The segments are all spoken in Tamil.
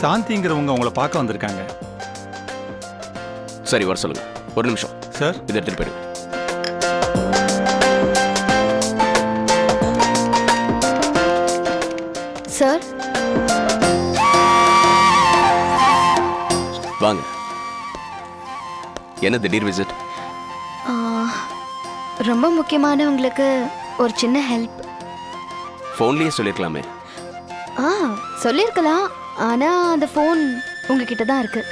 சாந்திங்கிறவங்க உங்களை பார்க்க வந்திருக்காங்க சரி வர சொல்லுங்க ஒரு நிமிஷம் சார் இதை எடுத்துட்டு போயிடுங்க சார் வாங்க என்ன திடீர் விசிட் ஆ, ரொம்ப முக்கியமானவங்களுக்கு ஒரு சின்ன ஹெல்ப் ஃபோன்லயே சொல்லிருக்கலாமே ஆ சொல்லியிருக்கலாம் ஆனா அந்த ஃபோன் உங்ககிட்ட தான் இருக்கு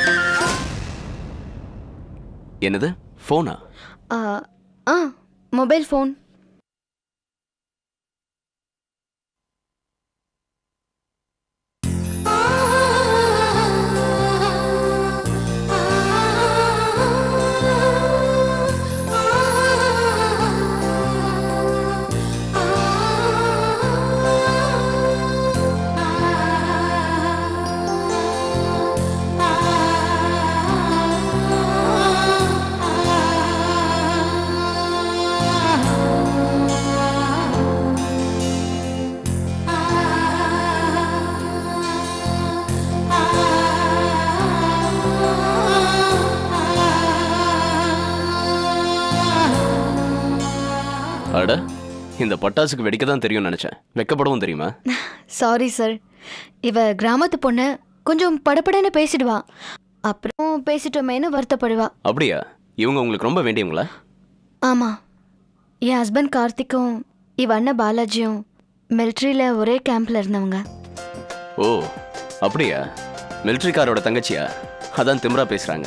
என்னது ஃபோனா ஆ, ஆ மொபைல் ஃபோன் அட இந்த பட்டாசுக்கு வெடிக்க தான் தெரியும்னு நினைச்சேன் வெக்கப்படவும் தெரியுமா சாரி சார் இவ கிராமத்து பொண்ணு கொஞ்சம் படபடன்னு பேசிடுவா அப்புறம் பேசிட்டோமேன்னு வருத்தப்படுவா அப்படியா இவங்க உங்களுக்கு ரொம்ப வேண்டியவங்களா ஆமா என் ஹஸ்பண்ட் கார்த்திக்கும் இவ அண்ணன் பாலாஜியும் மிலிட்ரியில் ஒரே கேம்ப்ல இருந்தவங்க ஓ அப்படியா மிலிட்ரிக்காரோட தங்கச்சியா அதான் திமிரா பேசுறாங்க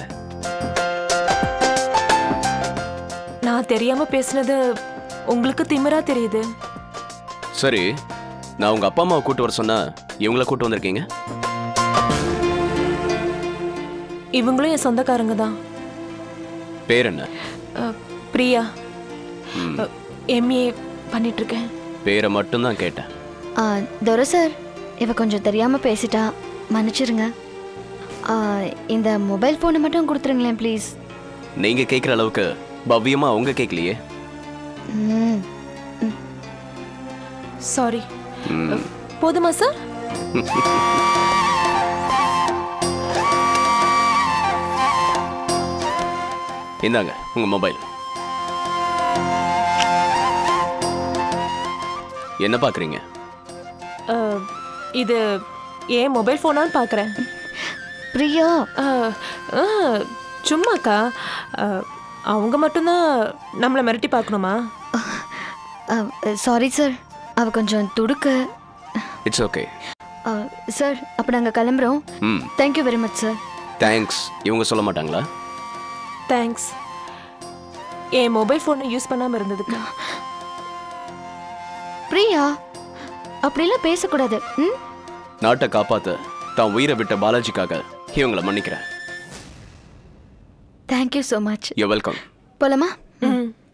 நான் தெரியாம பேசுனது உங்களுக்கு திமிரா தெரியுது சரி நான் உங்க அப்பா அம்மாவை கூட்டு வர சொன்னா இவங்கள கூட்டு வந்திருக்கீங்க இவங்களும் என் சொந்தக்காரங்க தான் பேர் என்ன அஹ், பிரியா ம், எம்ஏ பண்ணிட்டு இருக்கேன் பேரை மட்டும்தான் கேட்டேன் ஆ, துரை சார் இவ கொஞ்சம் தெரியாம பேசிட்டா மன்னிச்சிருங்க ஆ, இந்த மொபைல் ஃபோனை மட்டும் கொடுத்துருங்களேன் ப்ளீஸ் நீங்க கேட்குற அளவுக்கு பவ்யமா அவங்க கேட்கலையே ம் சாரி ம், போதுமா சார் இந்தாங்க உங்க மொபைல் என்ன பாக்குறீங்க அஹ், இது ஏன் மொபைல் ஃபோனான்னு பார்க்குறேன் பிரியா சும்மாக்கா அஹ், அவங்க மட்டும்தான் நம்மளை மிரட்டி பார்க்கணுமா சாரி சார் அவ கொஞ்சம் துடுக்கு இட்ஸ் ஓகே ஆ, சார் அப்போ நாங்கள் கிளம்புறோம் ம் thank you very much sir thanks இவங்க சொல்ல மாட்டாங்களா தேங்க்ஸ் என் மொபைல் ஃபோனை யூஸ் பண்ணாமல் இருந்ததுக்கு பிரியா அப்படிலாம் பேசக்கூடாது ம் நாட்டை காப்பாத்த தான் உயிரை விட்ட பாலாஜிக்காக இவங்கள மன்னிக்கிறேன் thank you so much you welcome போலாமா ம்